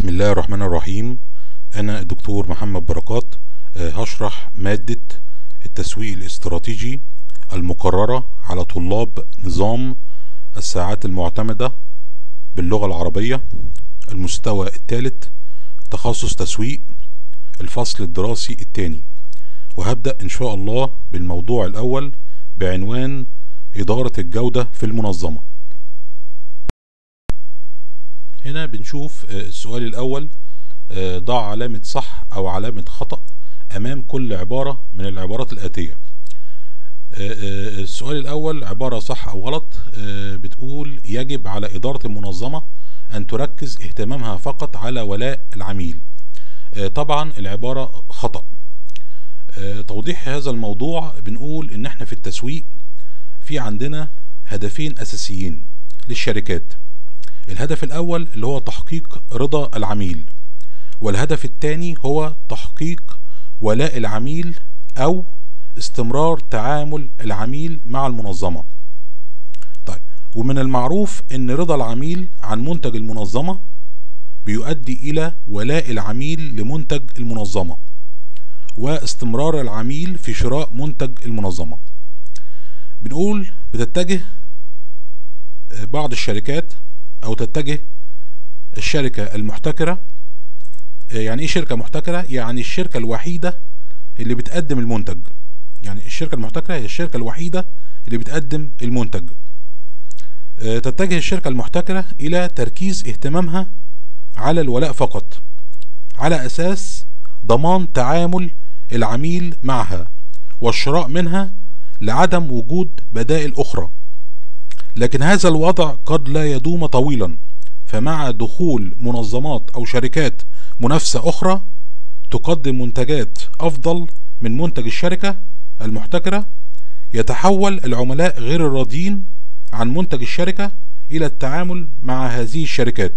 بسم الله الرحمن الرحيم أنا الدكتور محمد بركات آه، هشرح مادة التسويق الاستراتيجي المقررة على طلاب نظام الساعات المعتمدة باللغة العربية المستوى الثالث تخصص تسويق الفصل الدراسي الثاني وهبدأ إن شاء الله بالموضوع الأول بعنوان إدارة الجودة في المنظمة هنا بنشوف آه، السؤال الأول آه، ضع علامة صح أو علامة خطأ أمام كل عبارة من العبارات الآتية آه، آه، السؤال الأول عبارة صح أو غلط آه، بتقول يجب على إدارة المنظمة أن تركز اهتمامها فقط على ولاء العميل آه، طبعا العبارة خطأ آه، توضيح هذا الموضوع بنقول إن احنا في التسويق في عندنا هدفين أساسيين للشركات الهدف الأول اللي هو تحقيق رضا العميل والهدف الثاني هو تحقيق ولاء العميل أو استمرار تعامل العميل مع المنظمة طيب ومن المعروف ان رضا العميل عن منتج المنظمة بيؤدي الى ولاء العميل لمنتج المنظمة واستمرار العميل في شراء منتج المنظمة بنقول بتتجه بعض الشركات او تتجه الشركة المحتكرة يعني ايه شركة محتكرة يعني الشركة الوحيدة اللي بتقدم المنتج يعني الشركة المحتكرة هي الشركة الوحيدة اللي بتقدم المنتج آه، تتجه الشركة المحتكرة إلى تركيز اهتمامها على الولاء فقط على أساس ضمان تعامل العميل معها والشراء منها لعدم وجود بدائل أخرى لكن هذا الوضع قد لا يدوم طويلا فمع دخول منظمات أو شركات منافسة أخرى تقدم منتجات أفضل من منتج الشركة المحتكرة يتحول العملاء غير الراضين عن منتج الشركة إلى التعامل مع هذه الشركات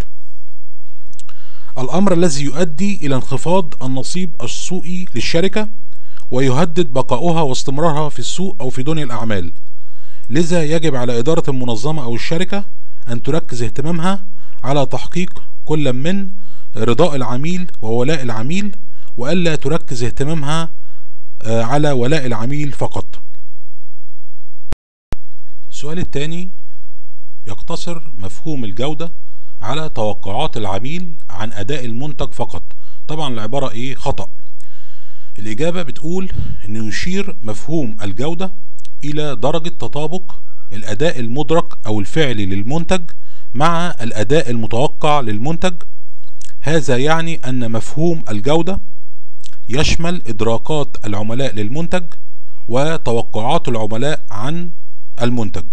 الأمر الذي يؤدي إلى انخفاض النصيب السوقي للشركة ويهدد بقاؤها واستمرارها في السوق أو في دنيا الأعمال لذا يجب على إدارة المنظمة أو الشركة أن تركز اهتمامها على تحقيق كل من رضاء العميل وولاء العميل وألا تركز اهتمامها آه، على ولاء العميل فقط السؤال الثاني يقتصر مفهوم الجودة على توقعات العميل عن أداء المنتج فقط طبعا العبارة إيه خطأ الإجابة بتقول أنه يشير مفهوم الجودة إلى درجة تطابق الأداء المدرك أو الفعلي للمنتج مع الأداء المتوقع للمنتج هذا يعني أن مفهوم الجودة يشمل إدراكات العملاء للمنتج وتوقعات العملاء عن المنتج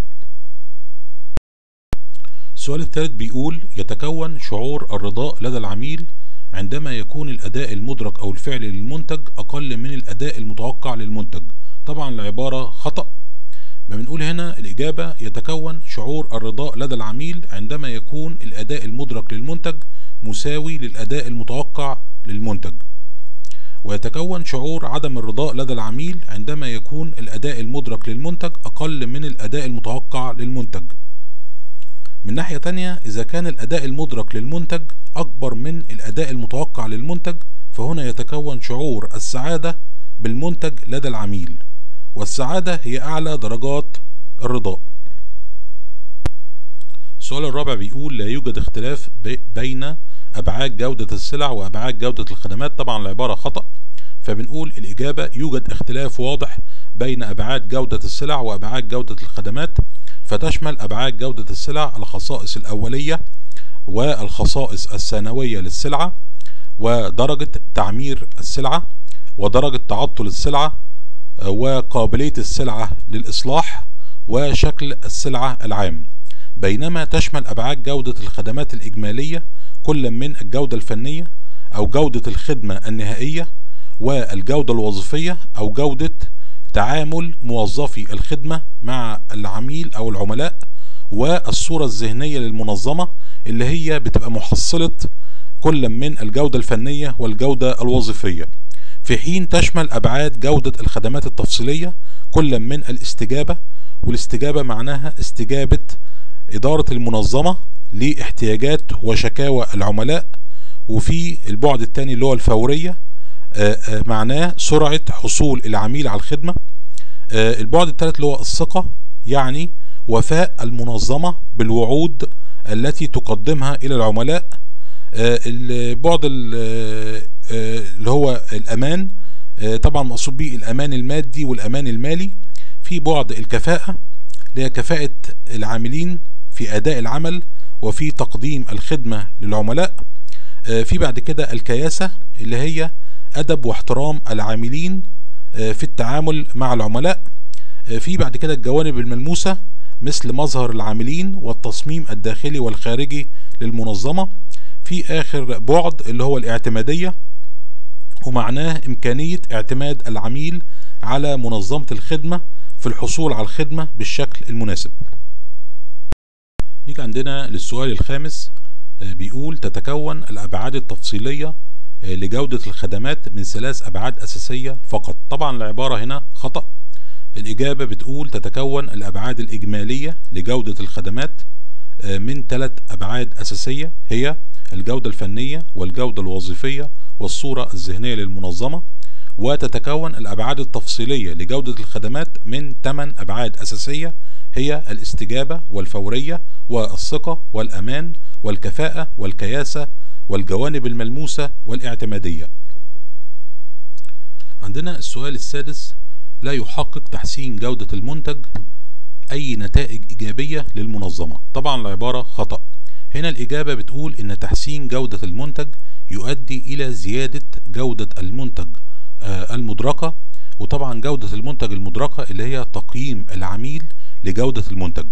السؤال الثالث بيقول يتكون شعور الرضاء لدى العميل عندما يكون الأداء المدرك أو الفعلي للمنتج أقل من الأداء المتوقع للمنتج طبعا العبارة خطأ ما بنقول هنا الإجابة يتكون شعور الرضاء لدى العميل عندما يكون الأداء المدرك للمنتج مساوي للأداء المتوقع للمنتج ويتكون شعور عدم الرضاء لدى العميل عندما يكون الأداء المدرك للمنتج أقل من الأداء المتوقع للمنتج من ناحية تانية إذا كان الأداء المدرك للمنتج أكبر من الأداء المتوقع للمنتج فهنا يتكون شعور السعادة بالمنتج لدى العميل والسعادة هي أعلى درجات الرضاء السؤال الرابع بيقول لا يوجد اختلاف بي- بين أبعاد جودة السلع وأبعاد جودة الخدمات طبعا العبارة خطأ فبنقول الإجابة يوجد اختلاف واضح بين أبعاد جودة السلع وأبعاد جودة الخدمات فتشمل أبعاد جودة السلع الخصائص الأولية والخصائص الثانوية للسلعة ودرجة تعمير السلعة ودرجة تعطل السلعة آه، وقابلية السلعة للإصلاح وشكل السلعة العام بينما تشمل أبعاد جودة الخدمات الإجمالية كل من الجودة الفنية أو جودة الخدمة النهائية والجودة الوظيفية أو جودة تعامل موظفي الخدمة مع العميل أو العملاء والصورة الذهنية للمنظمة اللي هي بتبقى محصلة كل من الجودة الفنية والجودة الوظيفية في حين تشمل أبعاد جودة الخدمات التفصيلية كل من الاستجابة والاستجابة معناها استجابة إدارة المنظمة لاحتياجات وشكاوى العملاء وفي البعد الثاني اللي هو الفورية معناه سرعة حصول العميل على الخدمة البعد الثالث اللي هو الثقة يعني وفاء المنظمة بالوعود التي تقدمها إلى العملاء البعد اللي هو الأمان طبعا مقصود به الأمان المادي والأمان المالي في بعد الكفاءة اللي هي كفاءة العاملين في أداء العمل وفي تقديم الخدمة للعملاء في بعد كده الكياسة اللي هي أدب واحترام العاملين في التعامل مع العملاء في بعد كده الجوانب الملموسة مثل مظهر العاملين والتصميم الداخلي والخارجي للمنظمة في آخر بعد اللي هو الاعتمادية ومعناه إمكانية اعتماد العميل على منظمة الخدمة في الحصول على الخدمة بالشكل المناسب نيجي عندنا للسؤال الخامس بيقول تتكون الأبعاد التفصيلية لجودة الخدمات من ثلاث أبعاد أساسية فقط طبعا العبارة هنا خطأ الإجابة بتقول تتكون الأبعاد الإجمالية لجودة الخدمات من ثلاث أبعاد أساسية هي الجودة الفنية والجودة الوظيفية والصورة الذهنية للمنظمة وتتكون الأبعاد التفصيلية لجودة الخدمات من ثمان أبعاد أساسية هي الاستجابة والفورية والثقة والأمان والكفاءة والكياسة والجوانب الملموسة والاعتمادية عندنا السؤال السادس لا يحقق تحسين جودة المنتج أي نتائج إيجابية للمنظمة طبعا العبارة خطأ هنا الإجابة بتقول إن تحسين جودة المنتج يؤدي إلى زيادة جودة المنتج آه المدركة وطبعا جودة المنتج المدركة اللي هي تقييم العميل لجودة المنتج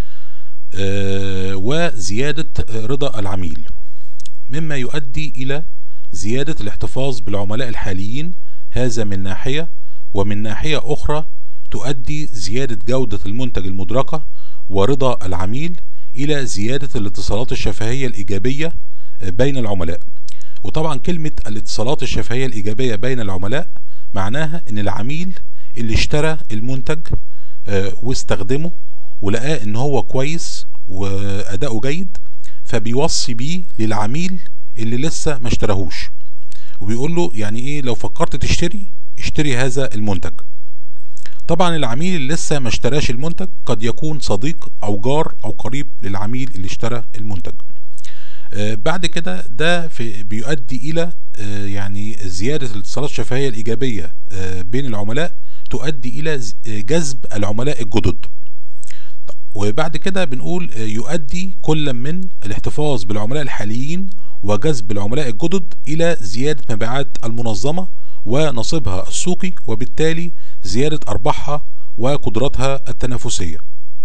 آه وزيادة رضا العميل مما يؤدي إلى زيادة الاحتفاظ بالعملاء الحاليين هذا من ناحية ومن ناحية أخرى تؤدي زيادة جودة المنتج المدركة ورضا العميل إلى زيادة الاتصالات الشفهية الإيجابية بين العملاء وطبعا كلمة الاتصالات الشفهية الإيجابية بين العملاء معناها إن العميل اللي اشترى المنتج واستخدمه ولقاه إن هو كويس وأداؤه جيد فبيوصي بيه للعميل اللي لسه ما اشتراهوش وبيقول له يعني ايه لو فكرت تشتري اشتري هذا المنتج طبعا العميل اللي لسه ما اشتراش المنتج قد يكون صديق او جار او قريب للعميل اللي اشترى المنتج آه بعد كده ده في بيؤدي الى آه يعني زيادة الاتصالات الشفهية الايجابية آه بين العملاء تؤدي الى جذب العملاء الجدد وبعد كده بنقول يؤدي كل من الاحتفاظ بالعملاء الحاليين وجذب العملاء الجدد إلى زيادة مبيعات المنظمة ونصيبها السوقي وبالتالي زيادة أرباحها وقدراتها التنافسية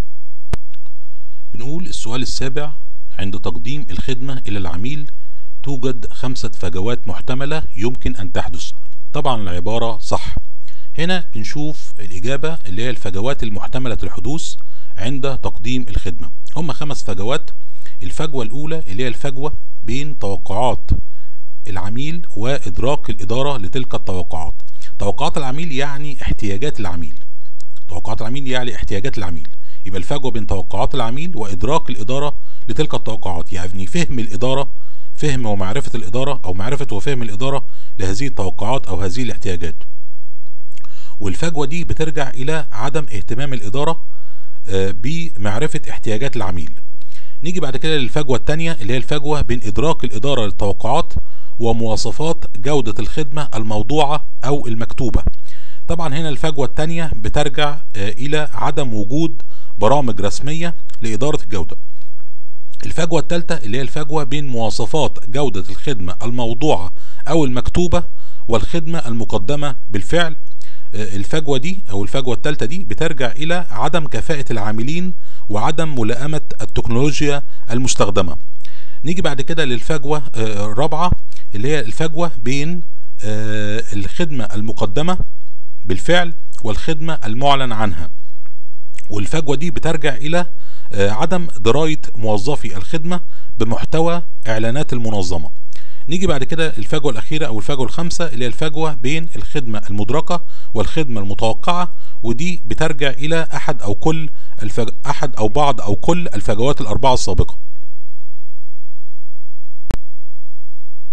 بنقول السؤال السابع عند تقديم الخدمة إلى العميل توجد خمسة فجوات محتملة يمكن أن تحدث طبعا العبارة صح هنا بنشوف الإجابة اللي هي الفجوات المحتملة الحدوث عند تقديم الخدمة هم خمس فجوات الفجوة الأولى اللي هي الفجوة بين توقعات العميل وإدراك الإدارة لتلك التوقعات توقعات العميل يعني احتياجات العميل توقعات العميل يعني احتياجات العميل يبقى الفجوة بين توقعات العميل وإدراك الإدارة لتلك التوقعات يعني فهم الإدارة فهم ومعرفة الإدارة أو معرفة وفهم الإدارة لهذه التوقعات أو هذه الاحتياجات والفجوة دي بترجع إلى عدم اهتمام الإدارة بمعرفة احتياجات العميل نيجي بعد كده للفجوة التانية اللي هي الفجوة بين إدراك الإدارة للتوقعات ومواصفات جودة الخدمة الموضوعة أو المكتوبة طبعا هنا الفجوة التانية بترجع إلى عدم وجود برامج رسمية لإدارة الجودة الفجوة الثالثة اللي هي الفجوة بين مواصفات جودة الخدمة الموضوعة أو المكتوبة والخدمة المقدمة بالفعل الفجوة دي أو الفجوة الثالثة دي بترجع إلى عدم كفاءة العاملين وعدم ملائمة التكنولوجيا المستخدمة نيجي بعد كده للفجوة الرابعة اللي هي الفجوة بين الخدمة المقدمة بالفعل والخدمة المعلن عنها والفجوة دي بترجع إلى عدم دراية موظفي الخدمة بمحتوى إعلانات المنظمة نيجي بعد كده الفجوة الأخيرة أو الفجوة الخامسة اللي هي الفجوة بين الخدمة المدركة والخدمة المتوقعة ودي بترجع إلى أحد أو كل الفج... أحد أو بعض أو كل الفجوات الأربعة السابقة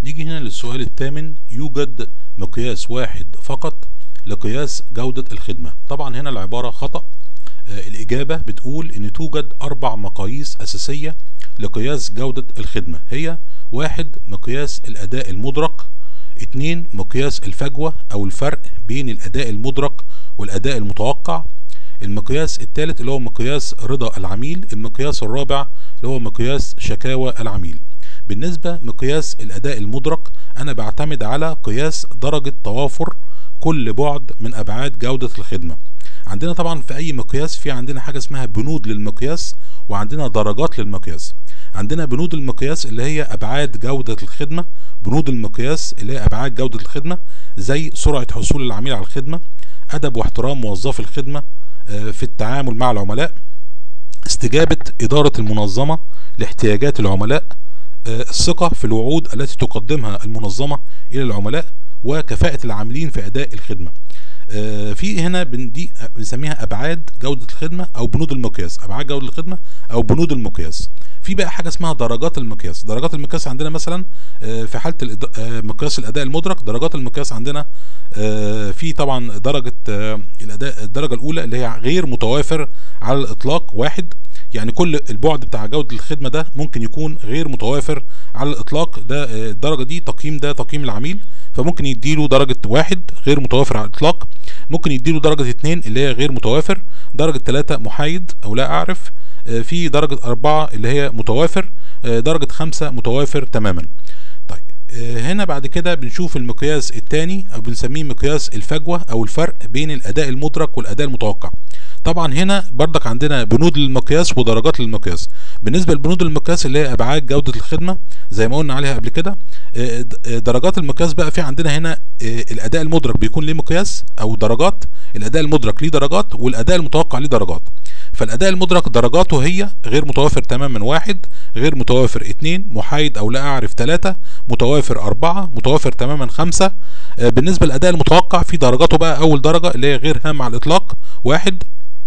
نيجي هنا للسؤال الثامن يوجد مقياس واحد فقط لقياس جودة الخدمة طبعا هنا العبارة خطأ آه الإجابة بتقول إن توجد أربع مقاييس أساسية لقياس جودة الخدمة هي واحد مقياس الأداء المدرك اتنين مقياس الفجوة أو الفرق بين الأداء المدرك والأداء المتوقع المقياس الثالث اللي هو مقياس رضا العميل المقياس الرابع اللي هو مقياس شكاوى العميل بالنسبة مقياس الأداء المدرك أنا بعتمد على قياس درجة توافر كل بعد من أبعاد جودة الخدمة عندنا طبعا في أي مقياس في عندنا حاجة اسمها بنود للمقياس وعندنا درجات للمقياس عندنا بنود المقياس اللي هي أبعاد جودة الخدمة بنود المقياس اللي هي أبعاد جودة الخدمة زي سرعة حصول العميل على الخدمة أدب واحترام موظفي الخدمة في التعامل مع العملاء استجابة إدارة المنظمة لاحتياجات العملاء الثقة في الوعود التي تقدمها المنظمة إلى العملاء وكفاءة العاملين في أداء الخدمة في هنا دي بنسميها أبعاد جودة الخدمة أو بنود المقياس أبعاد جودة الخدمة أو بنود المقياس في بقى حاجة اسمها درجات المقياس درجات المقياس عندنا مثلا في حالة مقياس الأداء المدرك درجات المقياس عندنا في طبعا درجة الأداء الدرجة الأولى اللي هي غير متوافر على الإطلاق واحد يعني كل البعد بتاع جودة الخدمة ده ممكن يكون غير متوافر على الإطلاق ده الدرجة دي تقييم ده تقييم العميل فممكن يديله درجة واحد غير متوافر على الإطلاق ممكن يديله درجة اتنين اللي هي غير متوافر درجة تلاتة محايد أو لا أعرف في درجة أربعة اللي هي متوافر درجة خمسة متوافر تماما طيب هنا بعد كده بنشوف المقياس الثاني او بنسميه مقياس الفجوة او الفرق بين الاداء المدرك والاداء المتوقع طبعا هنا بردك عندنا بنود للمقياس ودرجات للمقياس بالنسبة لبنود المقياس اللي هي ابعاد جودة الخدمة زي ما قلنا عليها قبل كده درجات المقياس بقى في عندنا هنا الاداء المدرك بيكون ليه مقياس او درجات الاداء المدرك ليه درجات والاداء المتوقع ليه درجات فالاداء المدرك درجاته هي غير متوافر تماما واحد غير متوافر اتنين محايد او لا اعرف تلاتة متوافر اربعة متوافر تماما خمسة بالنسبة للاداء المتوقع في درجاته بقى اول درجة اللي هي غير هام على الاطلاق واحد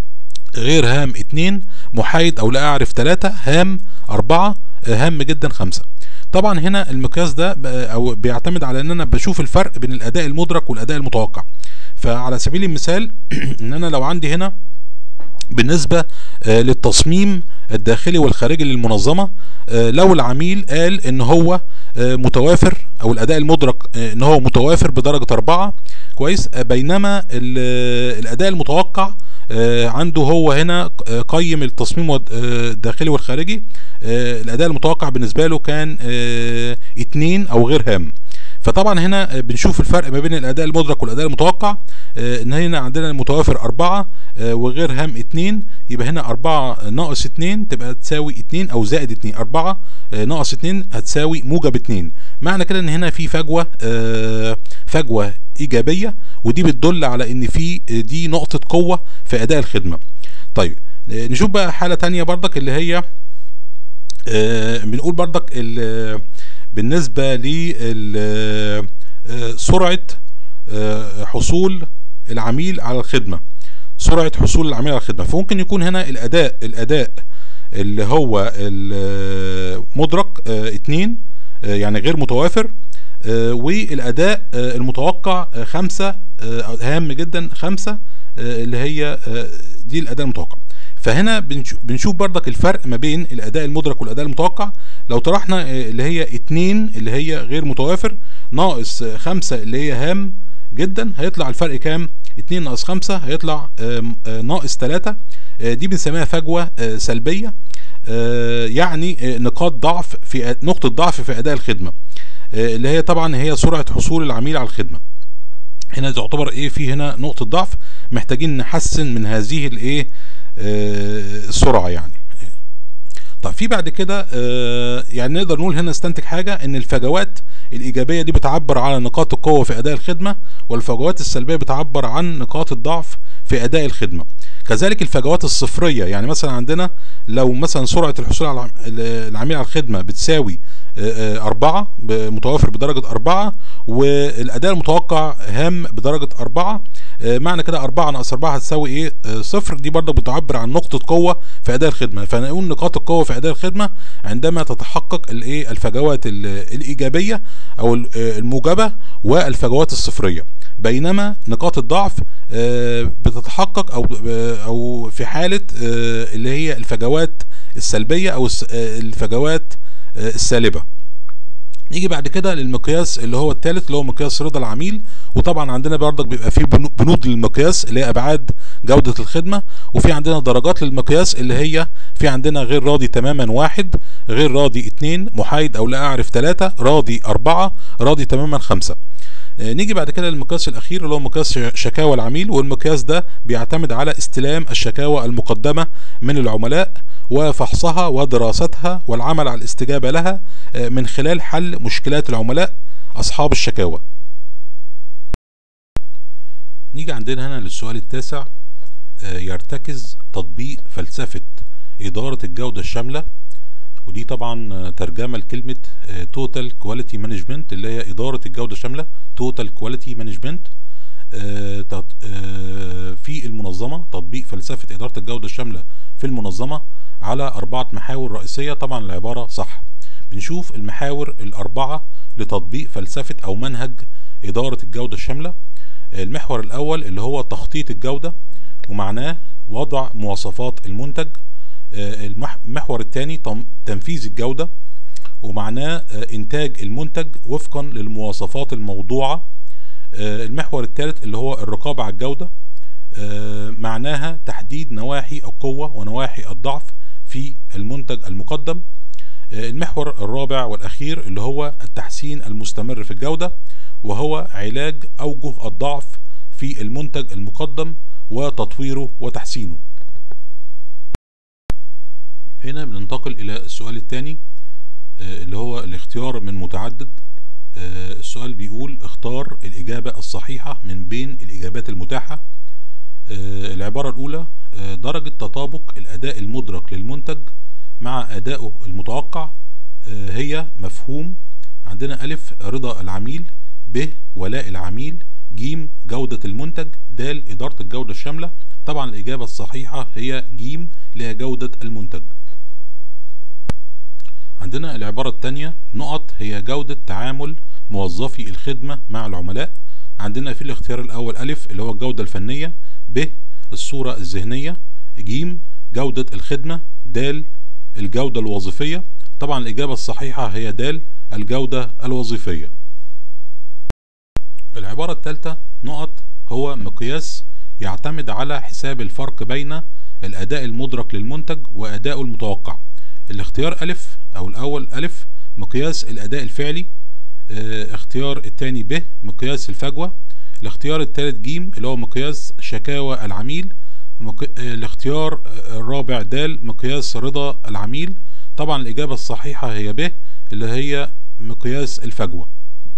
غير هام اتنين محايد او لا اعرف تلاتة هام اربعة هام جدا خمسة طبعا هنا المقياس ده او بيعتمد على ان انا بشوف الفرق بين الاداء المدرك والاداء المتوقع فعلى سبيل المثال ان انا لو عندي هنا بالنسبة للتصميم الداخلي والخارجي للمنظمة لو العميل قال ان هو متوافر او الاداء المدرك ان هو متوافر بدرجة اربعة كويس بينما الاداء المتوقع عنده هو هنا قيم التصميم الداخلي والخارجي الاداء المتوقع بالنسبة له كان اتنين او غير هام فطبعا هنا بنشوف الفرق ما بين الاداء المدرك والاداء المتوقع ان هنا عندنا المتوافر أربعة وغير هام اتنين يبقى هنا أربعة ناقص اتنين تبقى تساوي اتنين او زائد اتنين أربعة ناقص اتنين هتساوي موجب اتنين معنى كده ان هنا في فجوة فجوة ايجابية ودي بتدل على ان في دي نقطة قوة في اداء الخدمة طيب نشوف بقى حالة تانية بردك اللي هي بنقول بردك بالنسبة لسرعة حصول العميل على الخدمة سرعة حصول العميل على الخدمة فممكن يكون هنا الأداء الأداء اللي هو المدرك اتنين يعني غير متوافر والأداء المتوقع خمسة هام جدا خمسة اللي هي دي الأداء المتوقع فهنا بنشوف بردك الفرق ما بين الاداء المدرك والاداء المتوقع لو طرحنا اللي هي اتنين اللي هي غير متوافر ناقص خمسة اللي هي هام جدا هيطلع الفرق كام اتنين ناقص خمسة هيطلع ناقص تلاتة دي بنسميها فجوة سلبية يعني نقاط ضعف في نقطة ضعف في اداء الخدمة اللي هي طبعا هي سرعة حصول العميل على الخدمة هنا تعتبر ايه في هنا نقطة ضعف محتاجين نحسن من هذه الايه السرعة يعني طب في بعد كده يعني نقدر نقول هنا نستنتج حاجة ان الفجوات الايجابية دي بتعبر على نقاط القوة في اداء الخدمة والفجوات السلبية بتعبر عن نقاط الضعف في اداء الخدمة كذلك الفجوات الصفرية يعني مثلا عندنا لو مثلا سرعة الحصول على العميل على الخدمة بتساوي أربعة متوافر بدرجة أربعة والأداء المتوقع هام بدرجة أربعة معنى كده أربعة ناقص أربعة هتساوي إيه صفر دي برضه بتعبر عن نقطة قوة في أداء الخدمة فنقول نقاط القوة في أداء الخدمة عندما تتحقق الإيه الفجوات الإيجابية او الموجبه والفجوات الصفريه بينما نقاط الضعف بتتحقق او او في حاله اللي هي الفجوات السلبيه او الفجوات السالبه نيجي بعد كده للمقياس اللي هو الثالث اللي هو مقياس رضا العميل وطبعا عندنا برضك بيبقى فيه بنود للمقياس اللي هي ابعاد جوده الخدمه وفي عندنا درجات للمقياس اللي هي في عندنا غير راضي تماما واحد غير راضي اتنين محايد او لا اعرف ثلاثة راضي اربعة راضي تماما خمسة نيجي بعد كده للمقياس الاخير اللي هو مقياس شكاوى العميل والمقياس ده بيعتمد على استلام الشكاوى المقدمه من العملاء وفحصها ودراستها والعمل على الاستجابه لها من خلال حل مشكلات العملاء اصحاب الشكاوى نيجي عندنا هنا للسؤال التاسع يرتكز تطبيق فلسفه اداره الجوده الشامله ودي طبعا ترجمه لكلمه توتال كواليتي مانجمنت اللي هي اداره الجوده الشامله توتال كواليتي مانجمنت في المنظمه تطبيق فلسفه اداره الجوده الشامله في المنظمه على اربعه محاور رئيسيه طبعا العباره صح بنشوف المحاور الاربعه لتطبيق فلسفه او منهج اداره الجوده الشامله المحور الاول اللي هو تخطيط الجوده ومعناه وضع مواصفات المنتج المحور الثاني تنفيذ الجودة ومعناه إنتاج المنتج وفقا للمواصفات الموضوعة المحور الثالث اللي هو الرقابة على الجودة معناها تحديد نواحي القوة ونواحي الضعف في المنتج المقدم المحور الرابع والأخير اللي هو التحسين المستمر في الجودة وهو علاج أوجه الضعف في المنتج المقدم وتطويره وتحسينه هنا بننتقل الى السؤال الثاني اللي هو الاختيار من متعدد السؤال بيقول اختار الاجابة الصحيحة من بين الاجابات المتاحة العبارة الاولى درجة تطابق الاداء المدرك للمنتج مع ادائه المتوقع هي مفهوم عندنا الف رضا العميل ب ولاء العميل ج جودة المنتج د ادارة الجودة الشاملة طبعا الاجابة الصحيحة هي ج اللي هي جودة المنتج عندنا العبارة الثانية نقط هي جودة تعامل موظفي الخدمة مع العملاء عندنا في الاختيار الأول ألف اللي هو الجودة الفنية ب الصورة الذهنية ج جودة الخدمة د الجودة الوظيفية طبعا الإجابة الصحيحة هي د الجودة الوظيفية العبارة الثالثة نقط هو مقياس يعتمد على حساب الفرق بين الأداء المدرك للمنتج وأدائه المتوقع الاختيار ألف أو الأول ألف مقياس الأداء الفعلي اه اختيار الثاني ب مقياس الفجوة الاختيار الثالث ج اللي هو مقياس شكاوى العميل مق... اه الاختيار الرابع د مقياس رضا العميل طبعا الإجابة الصحيحة هي ب اللي هي مقياس الفجوة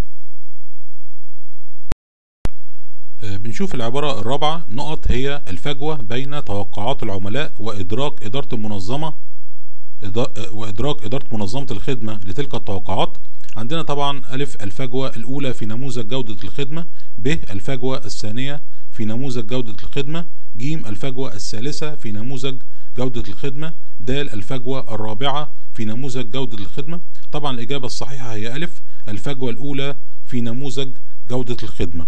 اه بنشوف العبارة الرابعة نقط هي الفجوة بين توقعات العملاء وإدراك إدارة المنظمة وإدراك إدارة منظمة الخدمة لتلك التوقعات عندنا طبعا ألف الفجوة الأولى في نموذج جودة الخدمة ب الفجوة الثانية في نموذج جودة الخدمة ج الفجوة الثالثة في نموذج جودة الخدمة د الفجوة الرابعة في نموذج جودة الخدمة طبعا الإجابة الصحيحة هي ألف الفجوة الأولى في نموذج جودة الخدمة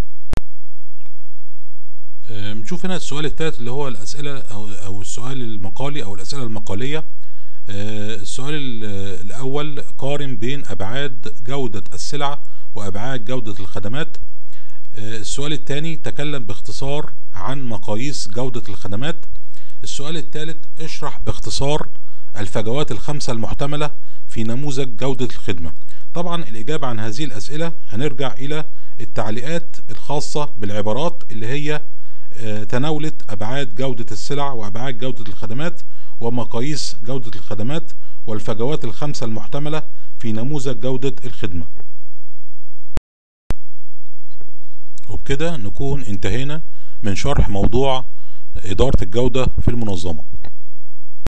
بنشوف هنا السؤال الثالث اللي هو الأسئلة أو, أو السؤال المقالي أو الأسئلة المقالية السؤال الأول قارن بين أبعاد جودة السلع وأبعاد جودة الخدمات السؤال الثاني تكلم باختصار عن مقاييس جودة الخدمات السؤال الثالث اشرح باختصار الفجوات الخمسة المحتملة في نموذج جودة الخدمة طبعا الإجابة عن هذه الأسئلة هنرجع إلى التعليقات الخاصة بالعبارات اللي هي تناولت أبعاد جودة السلع وأبعاد جودة الخدمات ومقاييس جودة الخدمات والفجوات الخمسة المحتملة في نموذج جودة الخدمة وبكده نكون انتهينا من شرح موضوع إدارة الجودة في المنظمة